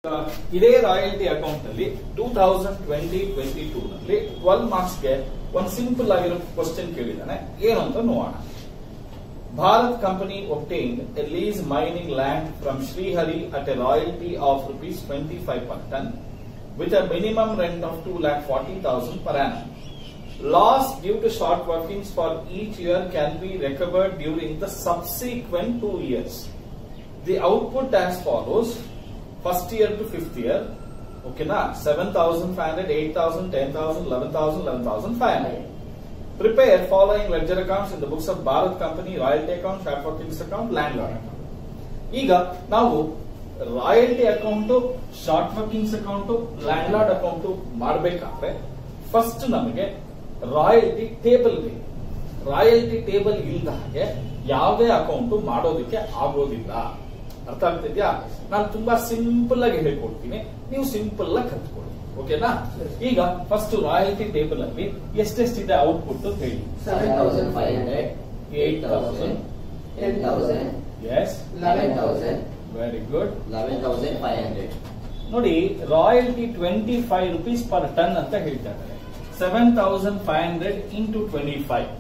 ಇದೇ royalty account ಅಲ್ಲಿ two thousand twenty twenty two ನಲ್ಲಿ ಟ್ವೆಲ್ ಮಾರ್ಕ್ಸ್ ಗೆ ಒಂದು ಸಿಂಪಲ್ ಆಗಿರೋ ಕ್ವಶನ್ ಕೇಳಿದಾನೆ ಏನು ಅಂತ ನೋಡೋಣ Bharat company obtained a lease mining land from Srihari at a royalty of rupees 25 per ton with a minimum rent of 2,40,000 per annum. Loss due to short workings for each year can be recovered during the subsequent two years. The output as follows. First year to fifth year. Okay, na? 7,500, 8,000, 10,000, 11,000, 11,500. Prepare following ledger accounts in the books of Bharat Company, royalty account, short workings account, landlord account. ಈಗ ನಾವು royalty account short workings account landlord account ಮಾಡಬೇಕಾದ್ರೆ first ನಮಗೆ royalty table ಬೇಕು royalty table ಇಲ್ಲದ ಹಾಗೆ ಯಾವುದೇ account ಮಾಡೋದಕ್ಕೆ ಆಗೋದಿಲ್ಲ ಅರ್ಥ ಆಗ್ತಿದ್ಯಾ ನಾನು ತುಂಬಾ ಸಿಂಪಲ್ ಆಗಿ ಹೇಳ್ಕೊಡ್ತೀನಿ ನೀವು ಸಿಂಪಲ್ ಆಗಿ ಕಲ್ತ್ಕೊಳ್ಳಿ ಓಕೆನಾ ಈಗ ಫಸ್ಟ್ ರಾಯಲ್ಟಿ ಟೇಬಲ್ ಅಲ್ಲಿ ಎಷ್ಟೆಷ್ಟಿದೆ ಔಟ್ಪುಟ್ ಹೇಳಿ 7,500, 8,000. 10,000, ಎಸ್ 11,000, ವೆರಿ ಗುಡ್ 11,500. ನೋಡಿ royalty twenty five rupees per ton ಅಂತ ಹೇಳ್ತಾ ಇದ್ದಾರೆ seven thousand five hundred into twenty five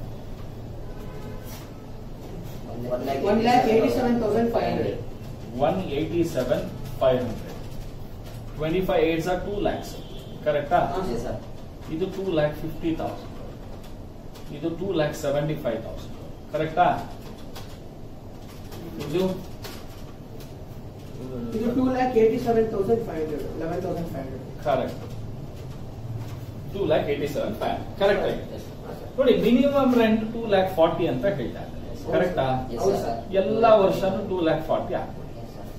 One lakh One lakh eighty-seven thousand five hundred. One eighty seven five hundred twenty five eights are two lakhs ಕರೆಕ್ಟಾ Yes, sir. ಇದು two lakh fifty thousand ಇದು two lakh seventy five thousand ಕರೆಕ್ಟಾ ಇದು ಇದು two lakh eighty seven thousand five hundred eleven thousand five hundred correct two lakh eighty seven five correct ಆಗಿ Yes, sir. ನೋಡಿ minimum rent two lakh forty ಅಂತ ಹೇಳ್ತಾ ಇದ್ದಾರೆ ಕರೆಕ್ಟಾ Yes, ಹೌದು, sir. sir. ಎಲ್ಲ ವರ್ಷನೂ ಟೂ ಲ್ಯಾಕ್ ಫಾರ್ಟಿ ಹಾಕ್ಬೋದು Yes, sir.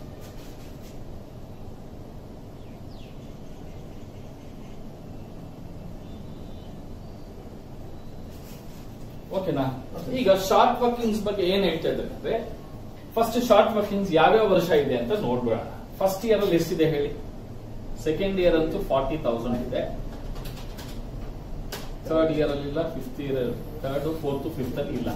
ಓಕೆನಾ ಈಗ ಶಾರ್ಟ್ ವರ್ಕಿಂಗ್ಸ್ ಬಗ್ಗೆ ಏನ್ ಹೇಳ್ತಾ ಇದ್ದಾರೆ ಅಂದ್ರೆ ಫಸ್ಟ್ ಶಾರ್ಟ್ ವರ್ಕಿಂಗ್ಸ್ ಯಾವ್ಯಾವ ವರ್ಷ ಇದೆ ಅಂತ ನೋಡ್ಬಿಡೋಣ ಫಸ್ಟ್ ಇಯರ್ ಅಲ್ಲಿ ಎಷ್ಟಿದೆ ಹೇಳಿ ಸೆಕೆಂಡ್ ಇಯರ್ ಅಂತೂ ಫಾರ್ಟಿ ತೌಸಂಡ್ ಇದೆ ಥರ್ಡ್ ಇಯರ್ ಅಲ್ಲಿ ಇಲ್ಲ fifth year third fourth fifth ಅಲ್ಲಿ ಇಲ್ಲ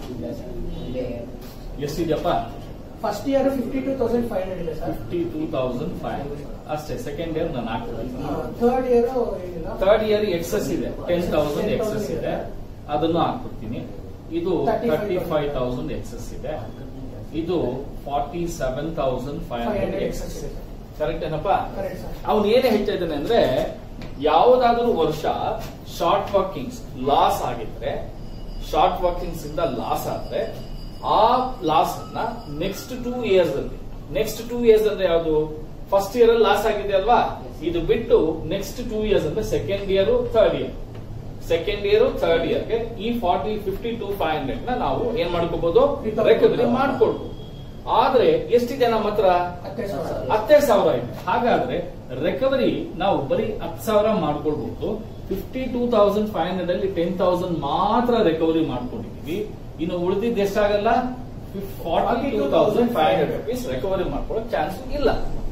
ಎಷ್ಟಿದೆಯಪ್ಪ first year fifty two thousand five hundred ಇದೆ sir fifty two thousand five ಅಷ್ಟೇ ಸೆಕೆಂಡ್ ಇಯರ್ ನಾನು ಹಾಕ್ತೀನಿ ಥರ್ಡ್ ಇಯರ್ ಏನಿಲ್ಲ ಥರ್ಡ್ ಇಯರ್ ಎಕ್ಸಸ್ ಇದೆ ಟೆನ್ ತೌಸಂಡ್ ಎಕ್ಸಸ್ ಇದೆ ಅದನ್ನು ಹಾಕ್ಬಿಡ್ತೀನಿ ಇದು 35,000 ತರ್ಟಿ ಫೈವ್ ತೌಸಂಡ್ ಎಕ್ಸಸ್ ಇದೆ ಇದು forty seven thousand five five hundred hundred excess excess ಇದೆ ಇದೆ ಕರೆಕ್ಟ್ ಏನಪ್ಪ ಕರೆಕ್ಟ್ ಸರ್ ಅವನು ಏನೇ ಹೇಳ್ತಾ ಇದ್ದಾನೆ ಅಂದ್ರೆ ಯಾವುದಾದ್ರೂ ವರ್ಷ ಶಾರ್ಟ್ ವರ್ಕಿಂಗ್ಸ್ ಲಾಸ್ ಆಗಿದ್ರೆ ಶಾರ್ಟ್ ವರ್ಕಿಂಗ್ಸ್ ಇಂದ ಲಾಸ್ ಆದ್ರೆ ಆ ಲಾಸ್ ಅನ್ನ ನೆಕ್ಸ್ಟ್ ಟೂ ಇಯರ್ಸ್ ಅಲ್ಲಿ ನೆಕ್ಸ್ಟ್ ಟೂ ಇಯರ್ಸ್ ಅಂದ್ರೆ ಯಾವುದು ಫಸ್ಟ್ ಇಯರ್ ಅಲ್ಲಿ ಲಾಸ್ ಆಗಿದೆ ಅಲ್ವಾ ಇದು ಬಿಟ್ಟು ನೆಕ್ಸ್ಟ್ ಟೂ ಇಯರ್ಸ್ ಅಂದ್ರೆ second year third year second year third ಇಯರ್ಗೆ ಈ forty fifty two five hundred ನ ನಾವು ಏನ್ ಮಾಡ್ಕೋಬಹುದು ರೆಕವರಿ ಮಾಡ್ಕೊಳ್ಬಹುದು ಆದ್ರೆ ಎಷ್ಟಿದೆ ನಮ್ಮ ಹತ್ರ ಹತ್ತೇ ಸಾವಿರ ಹತ್ತೇ ಸಾವಿರ ಇದೆ ಹಾಗಾದ್ರೆ ರಿಕವರಿ ನಾವು ಬರೀ ಹತ್ತು ಸಾವಿರ ಮಾಡ್ಕೊಳ್ಬಹುದು fifty two thousand five hundred ಅಲ್ಲಿ ಟೆನ್ ತೌಸಂಡ್ ಮಾತ್ರ ರಿಕವರಿ ಮಾಡ್ಕೊಂಡಿದೀವಿ ಇನ್ನು ಉಳಿದಿದ್ದು ಎಷ್ಟಾಗಲ್ಲ forty two thousand five hundred rupees recovery ಮಾಡ್ಕೊಳ್ಳೋ ಚಾನ್ಸ್ ಇಲ್ಲ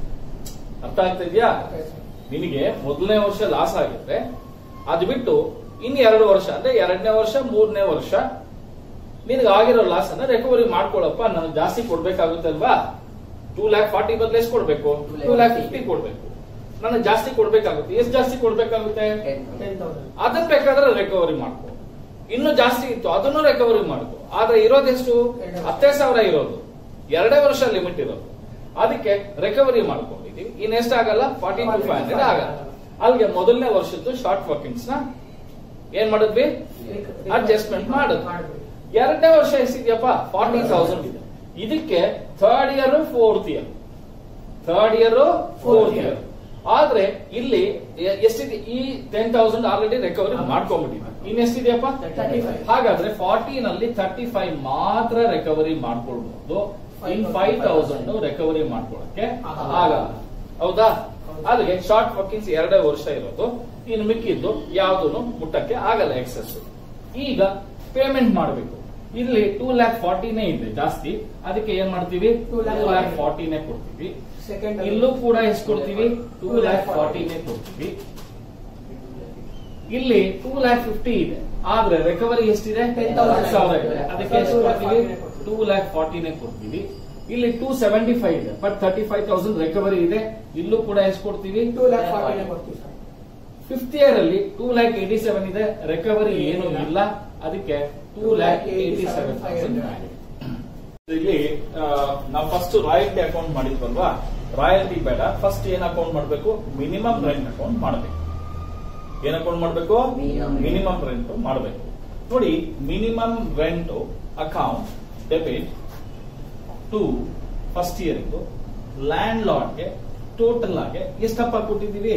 ಅರ್ಥ ಆಗ್ತಾ ಇದೆಯಾ ನಿನಗೆ ಮೊದಲನೇ ವರ್ಷ ಲಾಸ್ ಆಗಿದ್ರೆ ಅದು ಬಿಟ್ಟು ಇನ್ನು ಎರಡು ವರ್ಷ ಅಂದ್ರೆ ಎರಡನೇ ವರ್ಷ ಮೂರನೇ ವರ್ಷ ನಿನಗೆ ಆಗಿರೋ ಲಾಸ್ ಅನ್ನ ರಿಕವರಿ ಮಾಡ್ಕೊಳಪ್ಪ ನನಗೆ ಜಾಸ್ತಿ ಕೊಡ್ಬೇಕಾಗುತ್ತೆ ಅಲ್ವಾ ಟೂ ಲ್ಯಾಕ್ ಫಾರ್ಟಿ ಬದಲು ಎಷ್ಟು ಕೊಡ್ಬೇಕು ಟೂ ಲ್ಯಾಕ್ ಫಿಫ್ಟಿ ಕೊಡ್ಬೇಕು ನನಗೆ ಜಾಸ್ತಿ ಕೊಡ್ಬೇಕಾಗುತ್ತೆ ಎಷ್ಟು ಜಾಸ್ತಿ ಕೊಡ್ಬೇಕಾಗುತ್ತೆ Ten ಟೆನ್ ತೌಸಂಡ್ ಅದನ್ನ ಬೇಕಾದ್ರೆ ರಿಕವರಿ ಮಾಡ್ಕೊ ಇನ್ನು ಜಾಸ್ತಿ ಇತ್ತು ಅದನ್ನು ರಿಕವರಿ ಮಾಡ್ಕೊ ಆದ್ರೆ ಇರೋದೆಷ್ಟು ಹತ್ತೇ ಸಾವಿರ ಇರೋದು ಎರಡೇ ವರ್ಷ ಲಿಮಿಟ್ ಇರೋದು ಅದಕ್ಕೆ ರಿಕವರಿ ಮಾಡ್ಕೊಂಡಿದೀವಿ ಇನ್ನು ಎಷ್ಟಾಗಲ್ಲ ಫಾರ್ಟಿ ಟು ಫೈವ್ ಹಂಡ್ರೆಡ್ ಆಗಲ್ಲ ಅಲ್ಲಿಗೆ ಮೊದಲನೇ ವರ್ಷದ್ದು ಶಾರ್ಟ್ ವರ್ಕಿಂಗ್ಸ್ ನ ಏನ್ ಮಾಡಿದ್ವಿ ಅಡ್ಜಸ್ಟ್ಮೆಂಟ್ ಮಾಡಿದ್ವಿ ಎರಡನೇ ವರ್ಷ ಎಷ್ಟಿದ್ಯಪ್ಪ ಫಾರ್ಟಿ ತೌಸಂಡ್ ಇದೆ ಇದಕ್ಕೆ third year fourth year third year fourth year ಆದ್ರೆ ಇಲ್ಲಿ ಎ- ಎಷ್ಟಿದೆ ಈ ಟೆನ್ ತೌಸಂಡ್ ಆಲ್ರೆಡಿ ರಿಕವರಿ ಮಾಡ್ಕೊಂಡ್ಬಿಟ್ಟಿದೆ ಇನ್ನೆಷ್ಟಿದೆಯಪ್ಪ 35. ಹಾಗಾದ್ರೆ ಫಾರ್ಟಿ ನಲ್ಲಿ ತರ್ಟಿ ಫೈವ್ ಮಾತ್ರ ರಿಕವರಿ ಮಾಡ್ಕೊಳ್ಬಹುದು ಇನ್ ಫೈವ್ ತೌಸಂಡ್ ರಿಕವರಿ ಮಾಡ್ಕೊಳಕ್ಕೆ ಆಗಲ್ಲ ಹೌದಾ ಅಲ್ಲಿಗೆ ಶಾರ್ಟ್ ವರ್ಕಿಂಗ್ಸ್ ಎರಡೇ ವರ್ಷ ಇರೋದು ಇನ್ನು ಮಿಕ್ಕಿದ್ದು ಯಾವ್ದು ಮುಟ್ಟಕ್ಕೆ ಆಗಲ್ಲ ಎಕ್ಸಸ್ ಈಗ ಪೇಮೆಂಟ್ ಮಾಡಬೇಕು ಇಲ್ಲಿ ಟೂ ಲ್ಯಾಕ್ ಫಾರ್ಟಿನೇ ಇದೆ ಜಾಸ್ತಿ ಅದಕ್ಕೆ ಏನ್ ಮಾಡ್ತೀವಿ ಟೂ 2 lakh ಲ್ಯಾಕ್ ಫಾರ್ಟಿನೇ ಕೊಡ್ತೀವಿ ಸೆಕೆಂಡ್ ಇಲ್ಲೂ ಕೂಡ ಎಷ್ಟು ಕೊಡ್ತೀವಿ ಟೂ ಲ್ಯಾಕ್ ಫಾರ್ಟಿನೇ ಕೊಡ್ತೀವಿ ಇಲ್ಲಿ ಟೂ ಲ್ಯಾಕ್ ಫಿಫ್ಟಿ ಇದೆ ಆದ್ರೆ ರಿಕವರಿ ಎಷ್ಟಿದೆ 10,000 ಹತ್ತು ಸಾವಿರ ಇದೆ ಅದಕ್ಕೆ ಎಷ್ಟು ಕೊಡ್ತೀವಿ ಕೊಡ್ತೀವಿ. ಟೂ ಲ್ಯಾಕ್ ಫಾರ್ಟಿನೇ ಕೊಡ್ತೀವಿ ಇಲ್ಲಿ ಟೂ ಸೆವೆಂಟಿ ಫೈವ್ ಇದೆ but thirty five thousand recovery ಇದೆ ಇಲ್ಲೂ ಕೂಡ ಎಷ್ಟು ಕೊಡ್ತೀವಿ ಟೂ ಲ್ಯಾಕ್ ಫಾರ್ಟಿನೇ ಕೊಡ್ತೀವಿ ಸರ್ ಫಿಫ್ತ್ ಇಯರ್ ಅಲ್ಲಿ ಟೂ ಲ್ಯಾಕ್ ಏಟಿ ಸೆವೆನ್ ಇದೆ ರಿಕವರಿ ಏನು ಇಲ್ಲ ಅದಕ್ಕೆ ಟೂ ಲ್ಯಾಕ್ ಏಟಿ ಸೆವೆನ್ ಇಲ್ಲಿ ಆ, ನಾವು ಫಸ್ಟ್ ರಾಯಲ್ಟಿ ಅಕೌಂಟ್ ಮಾಡಿದ್ವಲ್ವಾ ರಾಯಲ್ಟಿ ಬೇಡ ಫಸ್ಟ್ ಏನ್ ಅಕೌಂಟ್ ಮಾಡಬೇಕು ಮಿನಿಮಮ್ ರೆಂಟ್ ಅಕೌಂಟ್ ಮಾಡಬೇಕು ಏನ್ ಅಕೌಂಟ್ ಮಾಡಬೇಕು Minimum rent. ಮಿನಿಮಮ್ ರೆಂಟ್ ಮಾಡಬೇಕು ನೋಡಿ minimum rent account debit to first year ಇದು ಲ್ಯಾಂಡ್ ಲಾರ್ಡ್ಗೆ ಟೋಟಲ್ ಆಗಿ ಎಷ್ಟಪ್ಪ ಕೊಟ್ಟಿದ್ದೀವಿ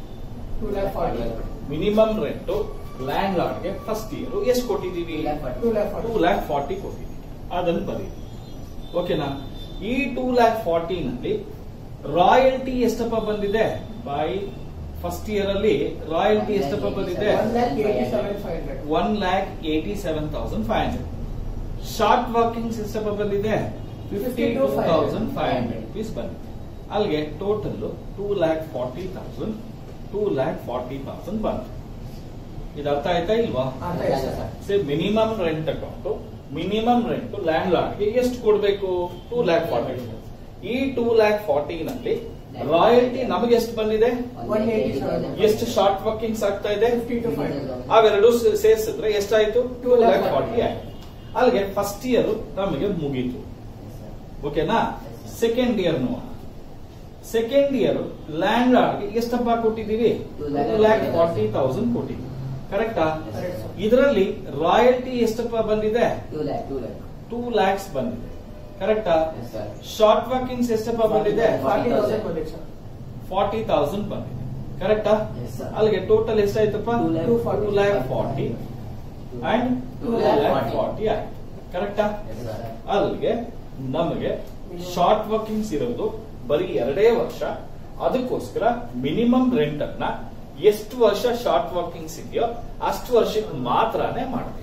two lakh forty minimum rent ಲ್ಯಾಂಡ್ ಲಾರ್ಡ್ಗೆ ಫಸ್ಟ್ ಇಯರ್ ಎಷ್ಟು ಕೊಟ್ಟಿದ್ದೀವಿ two lakh two forty lakh forty ಕೊಟ್ಟಿದ್ದೀವಿ ಅದನ್ನು ಬರೀ ಓಕೆನಾ ಈ ಟೂ ಲ್ಯಾಕ್ ಫಾರ್ಟಿ ನಲ್ಲಿ ರಾಯಲ್ಟಿ ಎಷ್ಟಪ್ಪ ಬಂದಿದೆ ಬೈ ಫಸ್ಟ್ ಇಯರ್ ಅಲ್ಲಿ ರಾಯಲ್ಟಿ ಎಷ್ಟಪ್ಪ ಬಂದಿದೆ one lakh eighty seven five hundred one lakh eighty seven thousand five hundred short workings ಎಷ್ಟಪ್ಪ ಬಂದಿದೆ fifty two thousand five hundred rupees ಬಂದಿದೆ ಅಲ್ಲಿಗೆ total two lakh forty thousand two lakh forty thousand ಬಂತು ಇದು ಅರ್ಥ ಆಯ್ತಾ ಇಲ್ವಾ ಅರ್ಥ ಆಯ್ತು sir say minimum rent account minimum rent ಲ್ಯಾಂಡ್ ಲಾರ್ಡ್ಗೆ ಎಷ್ಟು ಕೊಡಬೇಕು ಟೂ ಲ್ಯಾಕ್ ಫಾರ್ಟಿ ಈ ಟೂ ಲ್ಯಾಕ್ ಫಾರ್ಟಿ ನಲ್ಲಿ ರಾಯಲ್ಟಿ ನಮಗೆ ಎಷ್ಟು ಬಂದಿದೆ ಒನ್ ಏಯ್ಟಿ ಸೆವೆನ್ ಎಷ್ಟು ಶಾರ್ಟ್ ವರ್ಕಿಂಗ್ಸ್ ಆಗ್ತಾ ಇದೆ ಫಿಫ್ಟಿ ಟು ಫೈವ್ ಅವೆರಡು ಸೇ- ಸೇರ್ಸಿದ್ರೆ ಎಷ್ಟಾಯ್ತು two Two lakh lakh forty. Forty ಆಯ್ತು ಅಲ್ಲಿಗೆ ಫಸ್ಟ್ ಇಯರ್ ನಮಗೆ ಮುಗೀತು ಓಕೆನಾ ಸೆಕೆಂಡ್ ಇಯರ್ ನೋಡೋಣ ಸೆಕೆಂಡ್ ಇಯರ್ ಲ್ಯಾಂಡ್ ಲಾರ್ಡ್ಗೆ ಎಷ್ಟಪ್ಪ ಕೊಟ್ಟಿದ್ದೀವಿ Two two lakh lakh forty forty thousand ಕೊಟ್ಟಿದ್ದೀವಿ ಕರೆಕ್ಟಾ ಕರೆಕ್ಟ್ ಸರ್ ಇದರಲ್ಲಿ ರಾಯಲ್ಟಿ ಎಷ್ಟಪ್ಪ ಬಂದಿದೆ two lakh two lakh two lakhs ಬಂದಿದೆ ಕರೆಕ್ಟಾ ಎಸ್ ಸರ್ ಶಾರ್ಟ್ ವರ್ಕಿಂಗ್ಸ್ ಎಷ್ಟಪ್ಪ ಬಂದಿದೆ ಫಾರ್ಟಿ ತೌಸಂಡ್ ಬಂದಿದೆ ಸರ್ ಫಾರ್ಟಿ ತೌಸಂಡ್ ಬಂದಿದೆ ಕರೆಕ್ಟಾ Yes, sir. ಅಲ್ಲಿಗೆ ಟೋಟಲ್ ಎಷ್ಟಾಯ್ತಪ್ಪ Two lakh two forty. Lakh forty and two Two lakh lakh forty ಆಯ್ತು ಕರೆಕ್ಟಾ ಎಸ್ ಸರ್ ಅಲ್ಲಿಗೆ ನಮಗೆ ಶಾರ್ಟ್ ವರ್ಕಿಂಗ್ಸ್ ಇರೋದು ಬರೀ ಎರಡೇ ವರ್ಷ ಅದಕ್ಕೋಸ್ಕರ ಮಿನಿಮಮ್ ರೆಂಟ್ ಅನ್ನ ಎಷ್ಟು ವರ್ಷ ಶಾರ್ಟ್ ವರ್ಕಿಂಗ್ಸ್ ಇದೆಯೋ ಅಷ್ಟು ವರ್ಷಕ್ಕೆ ಮಾತ್ರನೇ ಮಾಡಬೇಕು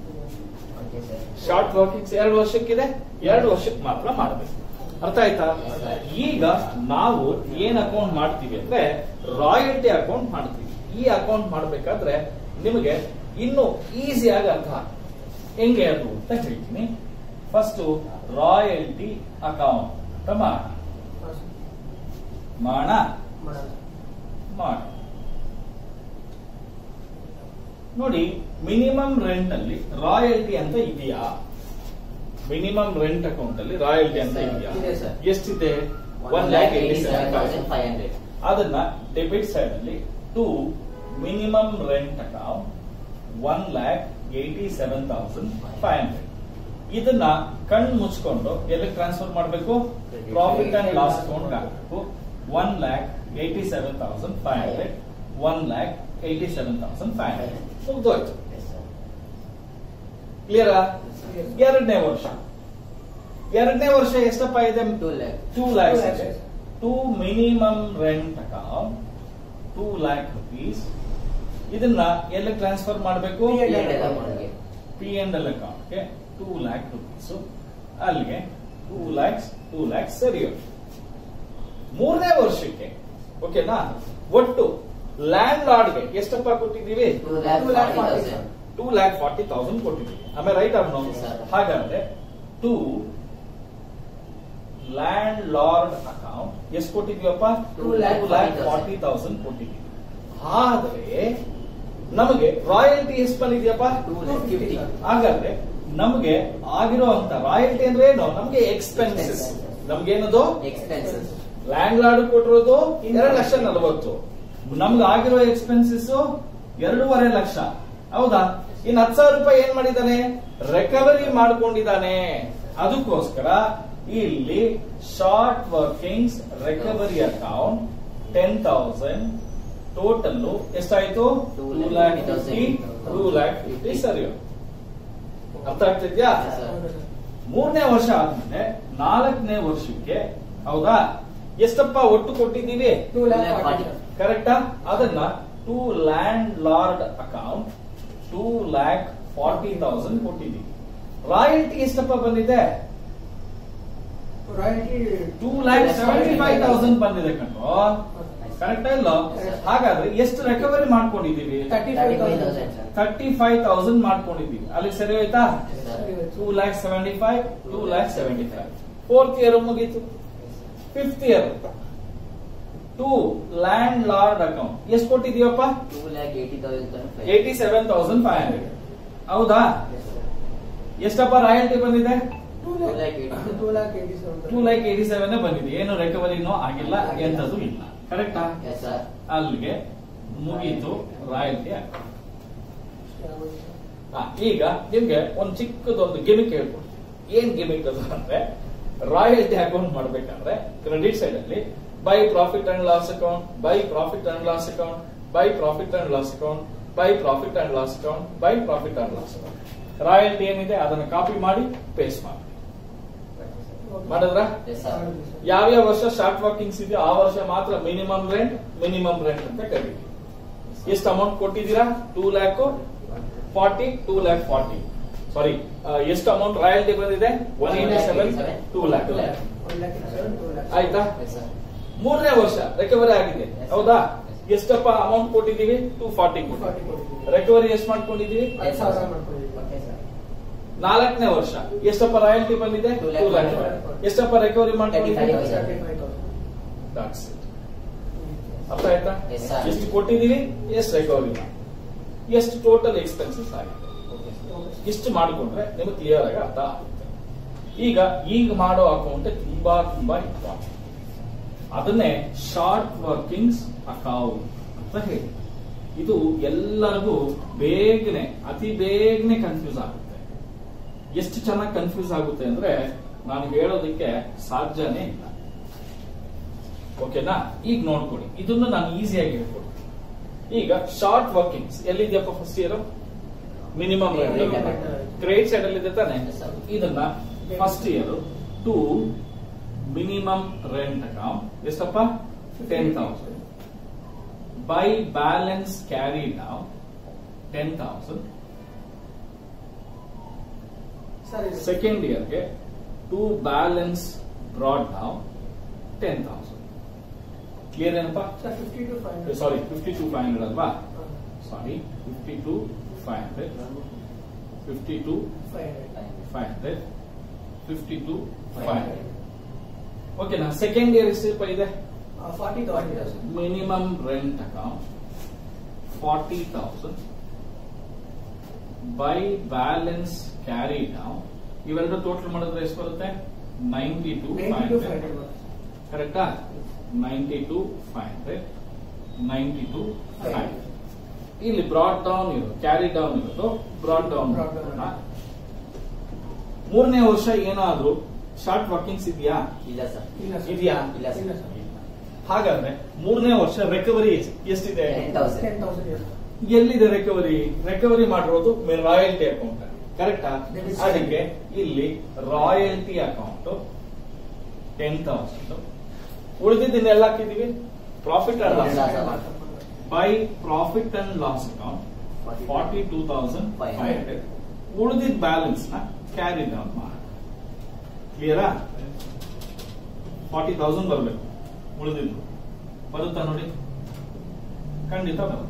ಓಕೆ ಸರ್ ಶಾರ್ಟ್ ವರ್ಕಿಂಗ್ಸ್ ಎರಡು ವರ್ಷಕ್ಕಿದೆ ಎರಡು ವರ್ಷಕ್ಕೆ ಮಾತ್ರ ಮಾಡಬೇಕು ಅರ್ಥ ಆಯ್ತಾ Yes, sir. ಈಗ ನಾವು ಏನ್ ಅಕೌಂಟ್ ಮಾಡ್ತೀವಿ ಅಂದ್ರೆ ರಾಯಲ್ಟಿ ಅಕೌಂಟ್ ಮಾಡ್ತೀವಿ ಈ ಅಕೌಂಟ್ ಮಾಡ್ಬೇಕಾದ್ರೆ ನಿಮಗೆ ಇನ್ನು ಈಸಿಯಾಗಿ ಅರ್ಥ ಆಗುತ್ತೆ. ಹೆಂಗೆ ಅದು ಅಂತ ಹೇಳ್ತೀನಿ ಫಸ್ಟ್ ರಾಯಲ್ಟಿ ಅಕೌಂಟ್ ಅಂತ ಮಾಡಿ ಮಾಡ ಮಾಡೋಣ ಮಾಡಿ ನೋಡಿ ಮಿನಿಮಮ್ ರೆಂಟ್ ಅಲ್ಲಿ ರಾಯಲ್ಟಿ ಅಂತ ಇದೆಯಾ ಮಿನಿಮಮ್ ರೆಂಟ್ ಅಕೌಂಟ್ ಅಲ್ಲಿ ರಾಯಲ್ಟಿ ಅಂತ Yes, sir. ಇದೆಯಾ ಇದೆ, sir. ಎಷ್ಟಿದೆ one lakh eighty seven thousand five hundred ಅದನ್ನ ಡೆಬಿಟ್ ಸೈಡ್ ಅಲ್ಲಿ to minimum rent account one lakh eighty seven thousand five hundred ಇದನ್ನ ಕಣ್ ಮುಚ್ಕೊಂಡು ಎಲ್ಲಿ ಟ್ರಾನ್ಸ್ಫರ್ ಮಾಡಬೇಕು ಪ್ರಾಫಿಟ್ ಅಂಡ್ ಲಾಸ್ ಅಕೌಂಟ್ ಹಾಕಬೇಕು one lakh eighty seven thousand five hundred one lakh eighty seven thousand five hundred ಮುಗ್ದೋಯ್ತು yes sir ಕ್ಲಿಯರಾ ಎರಡನೇ ವರ್ಷ ಎರಡನೇ ವರ್ಷ ಎಷ್ಟಪ್ಪ ಇದೆ two lakh two lakhs lakhs. ಇದೆ to minimum rent account two lakh rupees ಇದನ್ನ ಎಲ್ಲಿ ಟ್ರಾನ್ಸ್ಫರ್ ಮಾಡಬೇಕು P&L ಅಕೌಂಟ್ಗೆ ಪಿ ಎನ್ ಎಲ್ ಅಕೌಂಟ್ಗೆ ಟೂ ಲ್ಯಾಕ್ ರುಪೀಸ್ ಅಲ್ಲಿಗೆ ಟೂ ಲ್ಯಾಕ್ಸ್ ಟೂ ಲ್ಯಾಕ್ಸ್ ಸರಿ ಹೋಯ್ತು. ಮೂರನೇ ವರ್ಷಕ್ಕೆ ಓಕೆನಾ ಒಟ್ಟು ಲ್ಯಾಂಡ್ ಲಾರ್ಡ್ಗೆ ಎಷ್ಟಪ್ಪ ಕೊಟ್ಟಿದ್ದೀವಿ two lakh Two lakh forty forty, thousand two lakh forty thousand ಕೊಟ್ಟಿದ್ದೀವಿ ಆಮೇಲೆ right or no Yes, sir. ಹಾಗಾದ್ರೆ ಟು ಲ್ಯಾಂಡ್ ಲಾರ್ಡ್ ಅಕೌಂಟ್ ಎಷ್ಟು ಕೊಟ್ಟಿದ್ವಿಯಪ್ಪ Two lakh lakh forty thousand ಕೊಟ್ಟಿದ್ದೀವಿ ಆದ್ರೆ ನಮಗೆ ರಾಯಲ್ಟಿ ಎಷ್ಟು ಬಂದಿದೆಯಪ್ಪ ಟೂ ಲ್ಯಾಕ್ ಫಿಫ್ಟಿ ಹಾಗಾದ್ರೆ ನಮಗೆ ಆಗಿರುವಂತ ರಾಯಲ್ಟಿ ಅಂದ್ರೆ ಏನು ನಮಗೆ ಎಕ್ಸ್ಪೆನ್ಸಸ್ ನಮ್ಗೇನದು ಎಕ್ಸ್ಪೆನ್ಸಸ್ ಲ್ಯಾಂಡ್ ಲಾರ್ಡ್ ಕೊಟ್ಟಿರೋದು ಎರಡು ಲಕ್ಷ ನಲವತ್ತು ನಮ್ಗೆ ಆಗಿರೋ ಎಕ್ಸ್ಪೆನ್ಸಸ್ ಎರಡೂವರೆ ಲಕ್ಷ ಹೌದಾ ಇನ್ ಹತ್ತು ಸಾವಿರ ರೂಪಾಯಿ ಏನ್ ಮಾಡಿದ್ದಾನೆ ರಿಕವರಿ ಮಾಡ್ಕೊಂಡಿದ್ದಾನೆ ಅದಕ್ಕೋಸ್ಕರ ಇಲ್ಲಿ short workings recovery account ten thousand total ಎಷ್ಟಾಯ್ತು two Two lakh lakh fifty fifty. Two lakh fifty ಸರಿ ಅರ್ಥ ಆಗ್ತಿದ್ಯಾ Yes, sir. ಮೂರನೇ ವರ್ಷ ಆದ್ಮೇಲೆ ನಾಲ್ಕನೇ ವರ್ಷಕ್ಕೆ ಹೌದಾ ಎಷ್ಟಪ್ಪ ಒಟ್ಟು ಕೊಟ್ಟಿದ್ದೀವಿ two lakh lakh forty forty. ಕರೆಕ್ಟಾ ಅದನ್ನ to landlord account two lakh forty thousand ಕೊಟ್ಟಿದ್ದೀವಿ ರಾಯಲ್ಟಿ ಎಷ್ಟಪ್ಪ ಬಂದಿದೆ royalty two lakh seventy five thousand ಬಂದಿದೆ ಕಣ್ರು ಕರೆಕ್ಟಾ ಇಲ್ಲ ಹಾಗಾದ್ರೆ ಎಷ್ಟು ರಿಕವರಿ ಮಾಡ್ಕೊಂಡಿದ್ದೀವಿ thirty thirty five five thousand thousand sir thirty five thousand ಮಾಡ್ಕೊಂಡಿದ್ದೀವಿ ಅಲ್ಲಿ ಸರಿ ಹೋಯ್ತಾ Yes, sir. Two lakh seventy five two lakh seventy five fourth year ಮುಗೀತು fifth year to landlord account ಎಷ್ಟು ಕೊಟ್ಟಿದೀವಪ್ಪ two lakh eighty thousand eighty seven thousand five hundred ಹೌದಾ ಎಷ್ಟಪ್ಪ royalty ಬಂದಿದೆ two Two lakh eighty. Lakh two lakh eighty seven two lakh eighty seven ಬಂದಿದೆ ಏನು ರಿಕವರಿನೂ ಆಗಿಲ್ಲ ಎಂತದ್ದು ಇಲ್ಲ ಕರೆಕ್ಟಾ ಎಸ್ ಸರ್ ಅಲ್ಲಿಗೆ ಮುಗೀತು ರಾಯಲ್ಟಿ ಈಗ ನಿಮ್ಗೆ ಒಂದು ಚಿಕ್ಕದೊಂದು ಗಿಮಿಕ್ ಹೇಳ್ಕೊಡ್ತೀನಿ ಏನ್ ಗಿಮಿಕ್ ಅದು ಅಂದ್ರೆ ರಾಯಲ್ಟಿ ಅಕೌಂಟ್ ಮಾಡ್ಬೇಕಾದ್ರೆ ಕ್ರೆಡಿಟ್ ಸೈಡ್ ಅಲ್ಲಿ by profit and loss account by profit and loss account by profit and loss account by profit and loss account by profit and loss account royalty ಏನಿದೆ ಅದನ್ನ copy ಮಾಡಿ paste ಮಾಡಿ ಮಾಡಿದ್ರ yes sir ಯಾವ್ಯಾವ ವರ್ಷ short workings ಇದೆಯೋ ಆ ವರ್ಷ ಮಾತ್ರ ಮಿನಿಮಮ್ ರೆಂಟ್ ಮಿನಿಮಮ್ ರೆಂಟ್ ಅಂತ ಕರೀತೀವಿ ಎಷ್ಟು ಅಮೌಂಟ್ ಕೊಟ್ಟಿದ್ದೀರಾ two lakh forty two lakh forty sorry ಎಷ್ಟು ಅಮೌಂಟ್ ರಾಯಲ್ಟಿ ಬಂದಿದೆ one eighty seven two lakh one lakh eighty seven two lakh ಆಯ್ತಾ ಎಸ್ ಸರ್ ಮೂರನೇ ವರ್ಷ ರಿಕವರಿ ಆಗಿದೆ ಹೌದಾ ಎಷ್ಟಪ್ಪ ಅಮೌಂಟ್ ಕೊಟ್ಟಿದ್ದೀವಿ ಟೂ ಫಾರ್ಟಿ ಫಾರ್ಟಿ ಕೊಟ್ಟಿದ್ದೀವಿ ರಿಕವರಿ ಎಷ್ಟು ಮಾಡ್ಕೊಂಡಿದ್ದೀವಿ ಐದು ಸಾವಿರ ಮಾಡ್ಕೊಂಡಿದ್ದೀವಿ ಓಕೆ ಸರ್ ನಾಲ್ಕನೇ ವರ್ಷ ಎಷ್ಟಪ್ಪ ರಾಯಲ್ಟಿ ಬಂದಿದೆ Two ಟೂ lakh. ಲ್ಯಾಕ್ ಎಷ್ಟಪ್ಪ ರಿಕವರಿ ಮಾಡ್ಕೊಂಡಿದ್ದೀವಿ Thirty-five. Thirty five thousand That's it. ಅರ್ಥ ಆಯ್ತಾ Yes, sir. ಎಷ್ಟು ಕೊಟ್ಟಿದ್ದೀವಿ ಎಷ್ಟು ರಿಕವರಿ ಎಷ್ಟು ಟೋಟಲ್ ಎಕ್ಸ್ಪೆನ್ಸಸ್ ಆಗಿದೆ ಓಕೆ ಸರ್ ಇಷ್ಟು ಮಾಡಿಕೊಂಡ್ರೆ ನಿಮಗೆ ಕ್ಲಿಯರ್ ಆಗಿ ಅರ್ಥ ಆಗುತ್ತೆ ಈಗ ಈಗ ಮಾಡೋ ಅಕೌಂಟ್ ತುಂಬಾ ತುಂಬಾ ಇಂಪಾರ್ಟೆಂಟ್ ಅದನ್ನೇ ಶಾರ್ಟ್ ವರ್ಕಿಂಗ್ಸ್ ಅಕೌಂಟ್ ಅಂತ ಹೇಳಿ ಇದು ಎಲ್ಲರಿಗೂ ಬೇಗನೆ ಅತಿ ಬೇಗನೆ ಕನ್ಫ್ಯೂಸ್ ಆಗುತ್ತೆ ಎಷ್ಟು ಚೆನ್ನಾಗಿ ಕನ್ಫ್ಯೂಸ್ ಆಗುತ್ತೆ ಅಂದ್ರೆ ನಾನು ಹೇಳೋದಕ್ಕೆ ಸಾಧ್ಯನೇ ಇಲ್ಲ ಓಕೆನಾ ಈಗ ನೋಡ್ಕೊಳ್ಳಿ ಇದನ್ನು ನಾನು ಈಸಿಯಾಗಿ ಹೇಳ್ಕೊಡ್ತೀನಿ ಈಗ ಶಾರ್ಟ್ ವರ್ಕಿಂಗ್ಸ್ ಎಲ್ಲಿದೆಯಪ್ಪ first year minimum credit side ಅಲ್ಲಿ ಇದೆ ತಾನೆ Yes, sir. ಇದನ್ನ first year to minimum rent account ಎಷ್ಟಪ್ಪ ten thousand by balance carry ನಾವು ಟೆನ್ ತೌಸಂಡ್ ಸರಿ ಸೆಕೆಂಡ್ ಇಯರ್ಗೆ ಟು ಬ್ಯಾಲೆನ್ಸ್ ಬ್ರಾಡ್ ನಾವು ಟೆನ್ ತೌಸಂಡ್ ಕ್ಲಿಯರ್ ಏನಪ್ಪ sir fifty two five sorry fifty two five hundred ಅಲ್ವಾ sorry fifty two five hundred fifty two five hundred five hundred fifty two five hundred ಓಕೆನಾ second year ಎಷ್ಟು ಇದೆ forty thousand minimum rent account forty thousand by balance carry down ಇವೆರಡು total ಮಾಡಿದ್ರೆ ಎಷ್ಟು ಬರುತ್ತೆ ninety two five ninety two five hundred hundred ಕರೆಕ್ಟಾ ninety two five hundred ninety two five ಇಲ್ಲಿ brought down ಇರೋದು carry down ಇರೋದು brought down Brought down. ಮೂರನೇ ವರ್ಷ ಏನಾದ್ರೂ ಶಾರ್ಟ್ ವರ್ಕಿಂಗ್ಸ್ ಇದೆಯಾ ಇಲ್ಲ ಸರ್ ಇಲ್ಲ ಸರ್ ಇದೆಯಾ ಇಲ್ಲ ಇಲ್ಲ ಸರ್ ಸರ್ ಹಾಗಾದ್ರೆ ಮೂರನೇ ವರ್ಷ ರಿಕವರಿ ಎಷ್ಟಿದೆ ten thousand ten thousand year ಎಲ್ಲಿದೆ ರಿಕವರಿ ರಿಕವರಿ ಮಾಡಿರೋದು ರಾಯಲ್ಟಿ ಅಕೌಂಟ್ ಕರೆಕ್ಟಾ Debit side. ಅದಕ್ಕೆ ಇಲ್ಲಿ ರಾಯಲ್ಟಿ ಅಕೌಂಟ್ ಟೆನ್ ತೌಸಂಡ್ ಉಳಿದಿದ್ದನ್ನೆಲ್ಲ ಹಾಕಿದೀವಿ profit and loss by profit and loss account forty two thousand five hundred ಉಳಿದಿದ್ದ ಬ್ಯಾಲೆನ್ಸ್ ನ ಕ್ಯಾರಿ ಡೌನ್ ಮಾಡಿ ಕ್ಲಿಯರಾ ಫಾರ್ಟಿ ತೌಸಂಡ್ ಬರಬೇಕು ಉಳಿದಿದ್ದು ಬರುತ್ತಾ ನೋಡಿ ಖಂಡಿತ ಬರುತ್ತೆ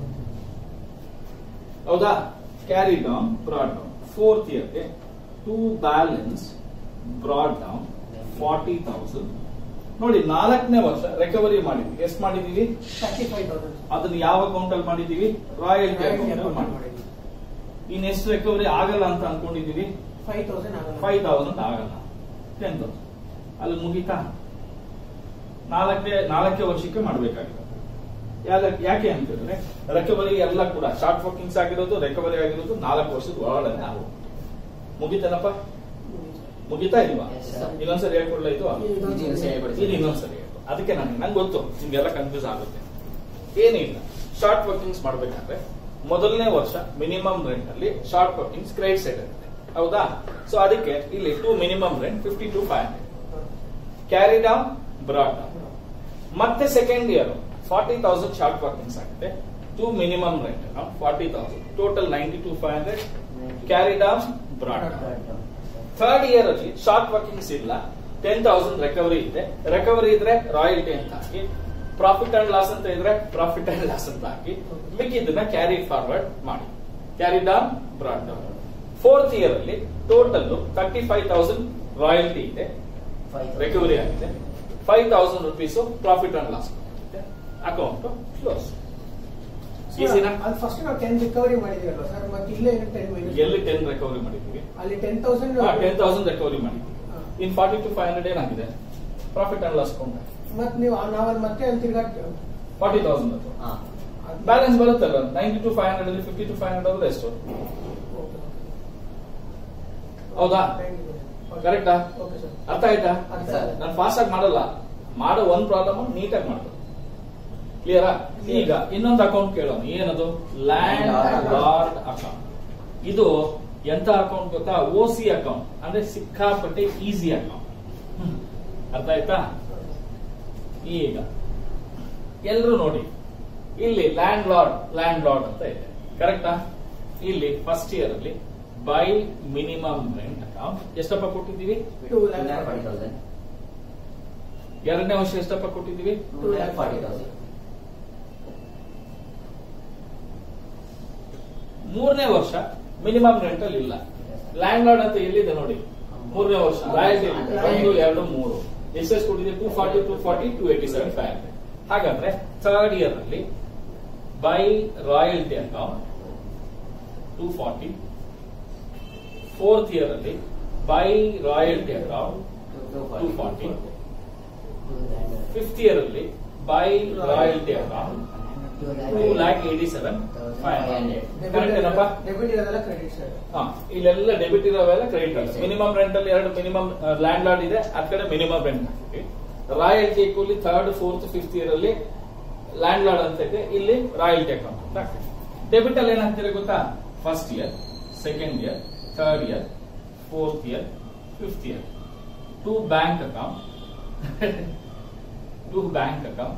ಹೌದಾ carry down brought down fourth ಇಯರ್ಗೆ to balance brought down forty thousand ನೋಡಿ ನಾಲ್ಕನೇ ವರ್ಷ ರಿಕವರಿ ಮಾಡಿದ್ವಿ ಎಷ್ಟು ಮಾಡಿದೀವಿ ತರ್ಟಿ ಫೈವ್ ತೌಸಂಡ್ ಅದನ್ನ ಯಾವ ಅಕೌಂಟ್ ಅಲ್ಲಿ ಮಾಡಿದೀವಿ ರಾಯಲ್ಟಿ ಅಕೌಂಟ್ ಅಲ್ಲಿ ಮಾಡಿದ್ವಿ ಇನ್ ಎಷ್ಟು ರಿಕವರಿ ಆಗಲ್ಲ ಅಂತ ಅನ್ಕೊಂಡಿದೀವಿ ಫೈವ್ ತೌಸಂಡ್ ಆಗಲ್ಲ ಫೈವ್ ತೌಸಂಡ್ ಆಗಲ್ಲ ಟೆನ್ ತೌಸಂಡ್ ಅಲ್ಲಿ ಮುಗೀತಾ ನಾಲ್ಕೇ ನಾಲ್ಕೇ ವರ್ಷಕ್ಕೆ ಮಾಡಬೇಕಾಗಿದೆ ಯಾಕೆ ಅಂತಂದ್ರೆ ರಿಕವರಿ ಎಲ್ಲ ಕೂಡ ಶಾರ್ಟ್ ವರ್ಕಿಂಗ್ಸ್ ಆಗಿರೋದು ರಿಕವರಿ ಆಗಿರೋದು ನಾಲ್ಕು ವರ್ಷದ ಒಳಗಡೆ ಆಗೋದು ಮುಗಿತೇನಪ್ಪ ಮುಗಿತಾ ಇಲ್ವಾ Yes, sir. ಇನ್ನೊಂದ್ಸರಿ ಹೇಳ್ಕೊಡ್ಲ ಇದು ಇದು ಇನ್ನೊಂದ್ಸರಿ ಹೇಳ್ಕೊಡಿ. ಇದು ಇನ್ನೊಂದ್ಸರಿ ಹೇಳ್ಕೊ. ಅದಕ್ಕೆ ನನಗೆ ನಂಗೆ ಗೊತ್ತು ನಿಮ್ಗೆಲ್ಲ ಕನ್ಫ್ಯೂಸ್ ಆಗುತ್ತೆ ಏನಿಲ್ಲ ಶಾರ್ಟ್ ವರ್ಕಿಂಗ್ಸ್ ಮಾಡ್ಬೇಕಾದ್ರೆ ಮೊದಲನೇ ವರ್ಷ ಮಿನಿಮಮ್ ರೆಂಟ್ ಅಲ್ಲಿ ಶಾರ್ಟ್ ವರ್ಕಿಂಗ್ಸ್ ಕ್ರೆಡಿಟ್ ಸೈಡ್ ಇರುತ್ತೆ ಹೌದಾ ಸೊ ಅದಕ್ಕೆ ಇಲ್ಲಿ to minimum rent fifty two five hundred carry down brought down ಮತ್ತೆ second year forty thousand short workings ಆಗುತ್ತೆ to minimum rent forty thousand total ninety two five hundred carry down brought down third year ಅಲ್ಲಿ short workings ಇಲ್ಲ ten thousand recovery ಇದೆ recovery ಇದ್ರೆ royalty ಅಂತ ಹಾಕಿ profit and loss ಅಂತ ಇದ್ರೆ profit and loss ಅಂತ ಹಾಕಿ ಮಿಕ್ಕಿದ್ದನ್ನ ಕ್ಯಾರಿ ಫಾರ್ವರ್ಡ್ ಮಾಡಿ carry down brought down fourth year ಅಲ್ಲಿ total thirty five thousand royalty ಇದೆ ರಿಕವರಿ ಆಗಿದೆ five thousand rupees profit and loss account close ಈಸಿನಾ ಅದು ಫಸ್ಟ್ ನಾವು ಟೆನ್ ರಿಕವರಿ ಮಾಡಿದೀವಲ್ವಾ ಸರ್ ಮತ್ತೆ ಇಲ್ಲೇ ಟೆನ್ ಮೈನಸ್ ಎಲ್ಲಿ ಟೆನ್ ರಿಕವರಿ ಮಾಡಿದ್ದೀವಿ ಅಲ್ಲಿ ten thousand ten thousand recovery ಮಾಡಿದ್ದೀವಿ in forty two five hundred ಏನಾಗಿದೆ ಪ್ರಾಫಿಟ್ ಅಂಡ್ ಲಾಸ್ ಕೌಂಟ್ ಮತ್ ನೀವು ನಾವಲ್ಲಿ ಮತ್ತೆ ಅಲ್ಲಿ ತಿರ್ಗಾ ಫಾರ್ಟಿ ತೌಸಂಡ್ ಅದು ಹಾ ಬ್ಯಾಲೆನ್ಸ್ ಬರುತ್ತಲ್ಲ ನೈಂಟಿ ಟು ಫೈವ್ ಹಂಡ್ರೆಡ್ ಅಲ್ಲಿ ಫಿಫ್ಟಿ ಟು ಫೈವ್ ಹಂಡ್ರೆಡ್ ಆದ್ರೆ ಎಷ್ಟು ಹೌದಾ ಕರೆಕ್ಟಾ ಓಕೆ ಸರ್ ಅರ್ಥ ಆಯ್ತಾ ಅರ್ಥ ಸರ್. ಆಯ್ತು. ನಾನು ಫಾಸ್ಟ್ ಆಗಿ ಮಾಡಲ್ಲ ಮಾಡೋ ಒಂದ್ ಪ್ರಾಬ್ಲಮ್ ನೀಟಾಗಿ ಮಾಡ್ಬೋದು ಕ್ಲಿಯರಾ ಈಗ ಇನ್ನೊಂದು ಅಕೌಂಟ್ ಕೇಳೋಣ ಏನದು ಲ್ಯಾಂಡ್ Land ಲಾರ್ಡ್ ಅಕೌಂಟ್ ಇದು ಎಂತ ಅಕೌಂಟ್ ಗೊತ್ತಾ ಓ ಸಿ ಅಕೌಂಟ್ ಅಂದ್ರೆ ಸಿಕ್ಕಾಪಟ್ಟೆ ಈಸಿ ಅಕೌಂಟ್ ಅರ್ಥ ಆಯ್ತಾ ಈಗ ಎಲ್ರು ನೋಡಿ ಇಲ್ಲಿ ಲ್ಯಾಂಡ್ ಲಾರ್ಡ್ ಲ್ಯಾಂಡ್ ಲಾರ್ಡ್ ಅಂತ ಇದೆ ಕರೆಕ್ಟಾ ಇಲ್ಲಿ ಫಸ್ಟ್ ಇಯರ್ ಅಲ್ಲಿ ಬೈ ಮಿನಿಮಮ್ ರೆಂಟ್ ಅಕೌಂಟ್ ಎಷ್ಟಪ್ಪ ಕೊಟ್ಟಿದ್ದೀವಿ Two two lakh lakh forty thousand ಎರಡನೇ ವರ್ಷ ಎಷ್ಟಪ್ಪ ಕೊಟ್ಟಿದ್ದೀವಿ ಟೂ ಲ್ಯಾಕ್ ಫಾರ್ಟಿ ತೌಸಂಡ್ ಮೂರನೇ ವರ್ಷ ಮಿನಿಮಮ್ ರೆಂಟ್ ಅಲ್ಲಿ ಇಲ್ಲ ಲ್ಯಾಂಡ್ ಲಾರ್ಡ್ ಅಂತ ಎಲ್ಲಿದೆ ನೋಡಿ ಮೂರನೇ ವರ್ಷ ರಾಯಲ್ಟಿ ಒಂದು ಎರಡು ಮೂರು ಎಷ್ಟೆಷ್ಟು ಕೊಟ್ಟಿದೆ two forty two forty two eighty seven five hundred ಹಾಗಾದ್ರೆ ಥರ್ಡ್ ಇಯರ್ ಅಲ್ಲಿ by royalty account two forty fourth year ಅಲ್ಲಿ by royalty account two forty fifth year ಅಲ್ಲಿ by royalty account two lakh eighty seven five hundred correct ಏನಪ್ಪ debit ಇರೋದೆಲ್ಲ credit sir ಹಾ, ಇಲ್ಲೆಲ್ಲ debit ಇರೋವೆಲ್ಲ credit minimum rent ಅಲ್ಲಿ ಎರಡು ಮಿನಿಮಮ್ ಲ್ಯಾಂಡ್ ಲಾರ್ಡ್ ಇದೆ ಆ ಕಡೆ ಮಿನಿಮಮ್ ರೆಂಟ್ ಹಾಕಿದ್ವಿ ರಾಯಲ್ಟಿ ಕೂಲಿ ಥರ್ಡ್ ಫೋರ್ತ್ ಫಿಫ್ತ್ ಇಯರ್ ಅಲ್ಲಿ ಲ್ಯಾಂಡ್ ಲಾರ್ಡ್ ಅಂತ ಇದೆ ಇಲ್ಲಿ ರಾಯಲ್ಟಿ ಅಕೌಂಟ್ ಅಂತ ಹಾಕ್ತೀವಿ ಡೆಬಿಟ್ ಅಲ್ಲಿ ಏನ್ ಹಾಕ್ತೀರಾ ಗೊತ್ತಾ first year second year third year fourth year fifth year to bank account to bank account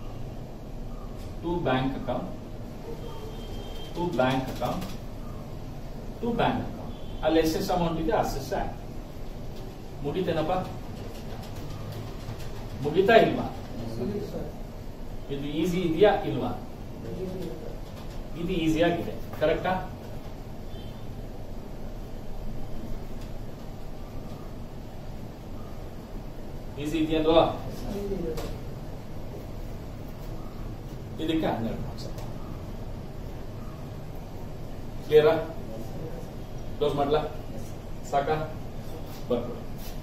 to bank account to bank account to bank account ಅಲ್ಲಿ ಎಷ್ಟೆಷ್ಟು ಅಮೌಂಟ್ ಇದೆ ಅಷ್ಟೆಷ್ಟು ಆಕ್ಟ್ ಮುಗಿತೇನಪ್ಪ ಮುಗಿತಾ ಇಲ್ವಾ ಸರ್ ಇದು ಈಸಿ ಇದೆಯಾ ಇಲ್ವಾ ಇದು ಈಸಿ ಆಗಿದೆ ಕರೆಕ್ಟಾ ಈಸಿ ಇದೆಯಲ್ವಾ ಇದಕ್ಕೆ ಹನ್ನೆರಡು ಮಾರ್ಕ್ಸ್ ಕ್ಲಿಯರಾ ಕ್ಲೋಸ್ ಮಾಡ್ಲಾ ಸಾಕಾ ಬರ್ಕೊಡಿ